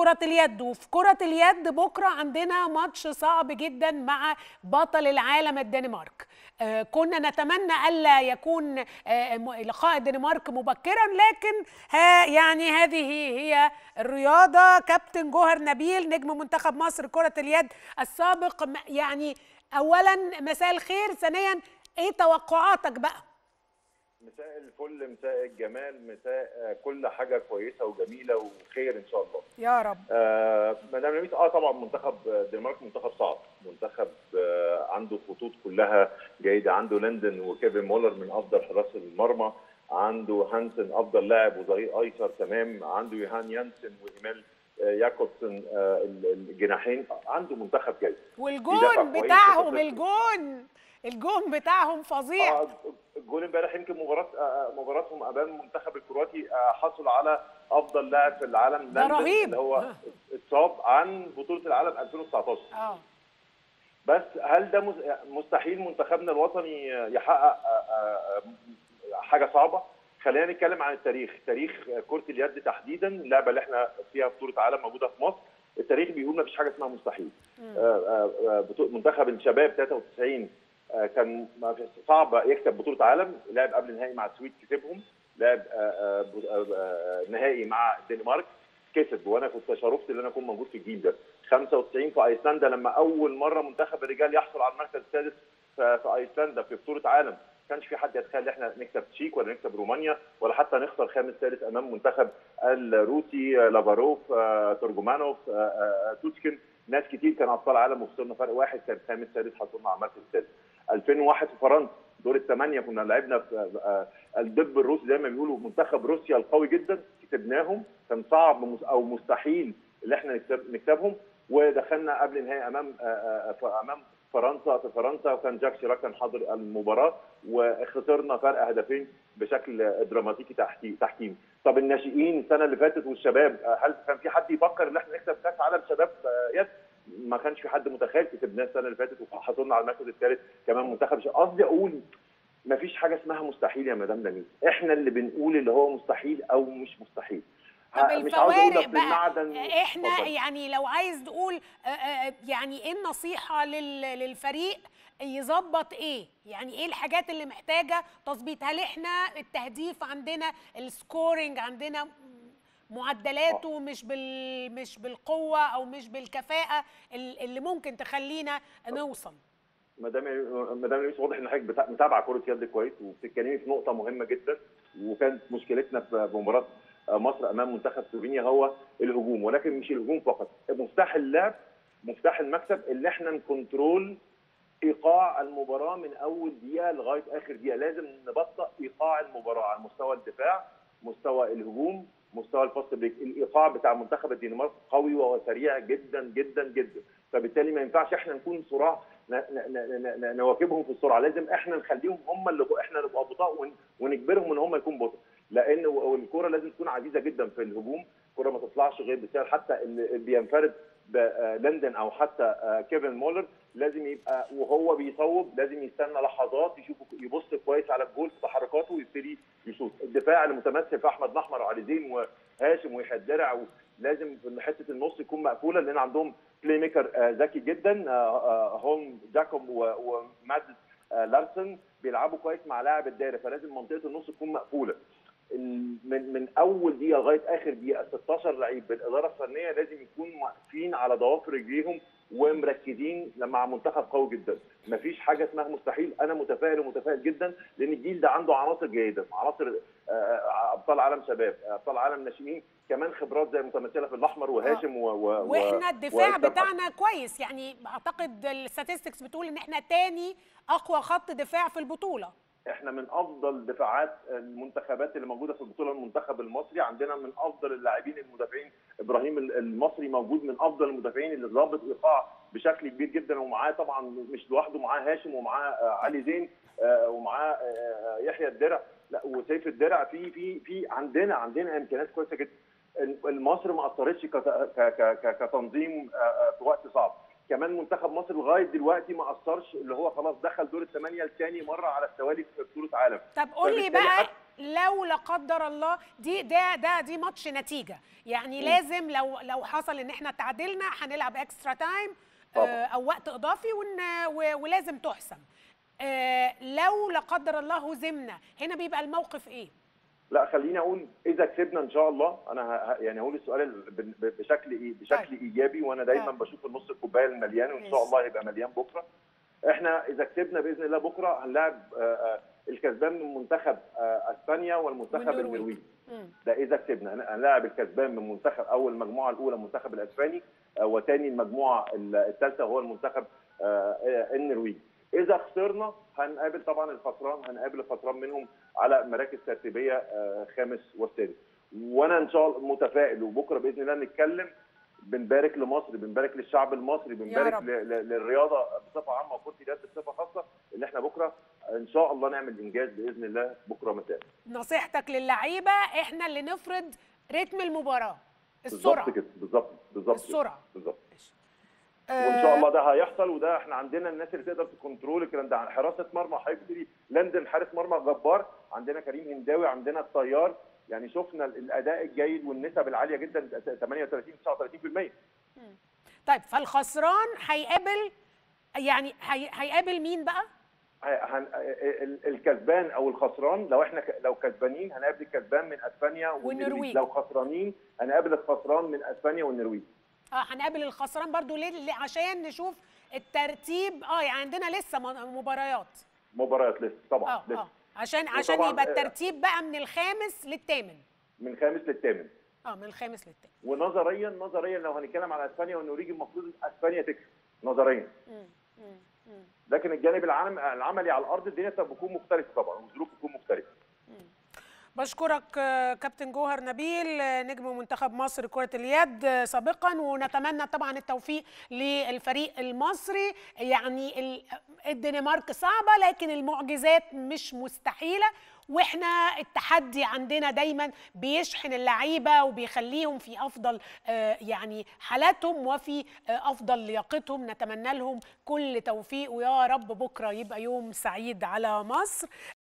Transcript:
كرة اليد وفي كرة اليد بكرة عندنا ماتش صعب جدا مع بطل العالم الدنمارك آه كنا نتمنى ألا يكون آه لقاء الدنمارك مبكرا لكن ها يعني هذه هي الرياضة كابتن جوهر نبيل نجم منتخب مصر كرة اليد السابق يعني أولا مساء الخير ثانيا ايه توقعاتك بقى مساء الفل مساء الجمال مساء كل حاجه كويسه وجميله وخير ان شاء الله يا رب آه مدام لميس اه طبعا منتخب الدنمارك منتخب صعب منتخب آه عنده خطوط كلها جيده عنده لندن وكيفن مولر من افضل حراس المرمى عنده هانسن افضل لاعب وظهير ايسر تمام عنده يوهان يانسن وايمال ياكوبسون الجناحين عنده منتخب جيد والجون بتاعهم الجون الجون بتاعهم فظيع آه الجول امبارح يمكن مباراه آه مباراتهم امام المنتخب الكرواتي آه حصل على افضل لاعب في العالم ده رهيب اللي هو اتصاب عن بطوله العالم 2019 اه بس هل ده مستحيل منتخبنا الوطني يحقق حاجه صعبه؟ خلينا نتكلم عن التاريخ، تاريخ كره اليد تحديدا اللعبه اللي احنا فيها بطوله عالم موجوده في مصر، التاريخ بيقول ما فيش حاجه اسمها مستحيل. منتخب الشباب 93 كان صعب يكسب بطوله عالم لعب قبل نهائي مع السويد كسبهم لعب نهائي مع الدنمارك كسب وانا كنت شرفت ان انا اكون موجود في الجيل ده 95 في ايسلندا لما اول مره منتخب الرجال يحصل على المركز السادس في ايسلندا في بطوله عالم ما كانش في حد يتخيل احنا نكسب تشيك ولا نكسب رومانيا ولا حتى نخسر خامس ثالث امام منتخب الروسي لافاروف تورجمانوف توتشكن ناس كتير كان ابطال عالم وخسرنا فرق واحد كان خامس ثالث حصلنا على المركز السادس 2001 في فرنسا دور الثمانيه كنا لعبنا في الدب الروسي زي ما بيقولوا منتخب روسيا القوي جدا كسبناهم كان صعب او مستحيل ان احنا نكسبهم ودخلنا قبل النهائي امام امام فرنسا في فرنسا وكان جاك شيراك كان حاضر المباراه وخسرنا فرق هدفين بشكل دراماتيكي تحكيم طب الناشئين السنه اللي فاتت والشباب هل كان في حد يفكر ان احنا نكسب كاس عالم شباب يد ما كانش في حد متخيل كسبناه السنه اللي فاتت وحصلنا على المركز الثالث كمان منتخب قصدي اقول ما فيش حاجه اسمها مستحيل يا مدام لميس احنا اللي بنقول اللي هو مستحيل او مش مستحيل طب الفوارق بقى احنا فضل. يعني لو عايز تقول يعني ايه النصيحه للفريق يظبط ايه يعني ايه الحاجات اللي محتاجه تظبيط هل احنا التهديف عندنا السكورينج عندنا معدلاته مش بال مش بالقوه او مش بالكفاءه اللي ممكن تخلينا نوصل مدام مدام لميس واضح ان حضرتك متابعه كره يد كويس وبتتكلمي في نقطه مهمه جدا وكانت مشكلتنا في مباراه مصر امام منتخب سلوفينيا هو الهجوم ولكن مش الهجوم فقط مفتاح اللعب مفتاح المكسب اللي احنا نكنترول ايقاع المباراه من اول دقيقه لغايه اخر دقيقه لازم نبطئ ايقاع المباراه على مستوى الدفاع مستوى الهجوم مستوى الفاست بريك الايقاع بتاع منتخب الدنمارك قوي وسريع جدا جدا جدا فبالتالي ما ينفعش احنا نكون صراع نواكبهم في السرعه لازم احنا نخليهم هم اللي احنا نبقى بطاء ونجبرهم ان هم يكونوا بطء لان الكوره لازم تكون عزيزه جدا في الهجوم الكوره ما تطلعش غير بسعر حتى اللي بينفرد بلندن او حتى كيفن مولر لازم يبقى وهو بيصوب لازم يستنى لحظات يشوف يبص كويس على الجول في تحركاته ويبتدي يشوط الدفاع المتمثل في احمد محمر وعلي زين وهاشم ويحيى الدرع لازم في حته النص يكون مقفوله لان عندهم بلاي ميكر ذكي جدا هولم جاكوب ومادس لارسن بيلعبوا كويس مع لاعب الدايره فلازم منطقه النص تكون مقفوله من من اول دقيقه لغايه اخر دقيقه 16 لعيب بالاداره الفنيه لازم يكونوا واقفين على ضوافر رجليهم ومركزين مع منتخب قوي جدا مفيش حاجه اسمها مستحيل انا متفائل ومتفائل جدا لان الجيل ده عنده عناصر جيده عناصر ابطال عالم شباب ابطال عالم ناشئين كمان خبرات زي متمثله في الاحمر وهاشم و, و واحنا الدفاع بتاعنا كويس يعني اعتقد الستاتستكس بتقول ان احنا تاني اقوى خط دفاع في البطوله احنا من افضل دفاعات المنتخبات اللي موجوده في البطوله المنتخب المصري عندنا من افضل اللاعبين المدافعين ابراهيم المصري موجود من افضل المدافعين اللي ضابط ايقاع بشكل كبير جدا ومعاه طبعا مش لوحده معاه هاشم ومعاه علي زين ومعاه يحيى الدرع لا وسيف الدرع في في في عندنا عندنا امكانيات كويسه جدا مصر ما اثرتش كتنظيم في وقت صعب كمان منتخب مصر لغايه دلوقتي ما اثرش اللي هو خلاص دخل دور الثمانيه الثاني مره على التوالي في بطوله عالم طب قول لي فبالتالي بقى حتى- لو لا قدر الله دي ده ده دي ماتش نتيجه يعني لازم لو لو حصل ان احنا تعادلنا هنلعب اكسترا تايم طبعاً. او وقت اضافي ون و- ولازم تحسم آه، لو لا قدر الله هزمنا هنا بيبقى الموقف ايه لا خليني اقول اذا كسبنا ان شاء الله انا ه- ه- يعني هقول السؤال ال- ب- ب- بشكل ايه بشكل طيب. ايجابي وانا دايما طيب. بشوف النص الكوبايه المليان وان شاء ماشي. الله هيبقى مليان بكره احنا اذا كسبنا باذن الله بكره هنلاعب آه، آه، الكسبان من منتخب آه، اسبانيا والمنتخب والنرويج. النرويجي مم. ده اذا كسبنا هن- هنلاعب الكسبان من منتخب اول المجموعه الاولى المنتخب الاسباني آه، وثاني المجموعه الثالثه هو المنتخب آه، آه، النرويجي اذا خسرنا هنقابل طبعا الخسران هنقابل الخسران منهم على مراكز ترتيبيه آه، خامس والسادس وانا ان شاء الله متفائل وبكره باذن الله نتكلم بنبارك لمصر بنبارك للشعب المصري بنبارك رب. ل- ل- للرياضه بصفه عامه وكره اليد بصفه خاصه ان احنا بكره ان شاء الله نعمل انجاز باذن الله بكره مساء نصيحتك للعيبه احنا اللي نفرض رتم المباراه السرعه بالظبط كده بالظبط بالظبط كده. السرعه بالظبط ماشي. وان شاء الله ده هيحصل وده احنا عندنا الناس اللي تقدر تكنترول الكلام ده حراسه مرمى هيبتدي لندن حارس مرمى جبار عندنا كريم هنداوي عندنا الطيار يعني شفنا الاداء الجيد والنسب العاليه جدا 38 39% طيب فالخسران هيقابل يعني هي- هيقابل مين بقى هن... ال- الكسبان او الخسران لو احنا ك... لو كسبانين هنقابل الكسبان من اسبانيا والنرويج. لو خسرانين هنقابل الخسران من اسبانيا والنرويج اه هنقابل الخسران برضو ليه ليه- عشان نشوف الترتيب اه يعني عندنا لسه م- مباريات مباريات لسه طبعا اه لسه اه عشان عشان وطبعاً، يبقى آه، الترتيب بقى من الخامس للثامن من خامس للثامن اه من الخامس للثامن ونظريا نظريا لو هنتكلم على اسبانيا والنرويج المفروض اسبانيا تكسب نظريا مم، مم، مم. لكن الجانب العام العملي على الارض الدنيا بتكون مختلفه طبعا والظروف بتكون مختلفه بشكرك آه، كابتن جوهر نبيل آه، نجم منتخب مصر كرة اليد آه، سابقا ونتمنى طبعا التوفيق للفريق المصري يعني ال- الدنمارك صعبة لكن المعجزات مش مستحيلة واحنا التحدي عندنا دايما بيشحن اللعيبه وبيخليهم في افضل آه، يعني حالاتهم وفي آه، افضل لياقتهم نتمنى لهم كل توفيق ويا رب بكره يبقى يوم سعيد على مصر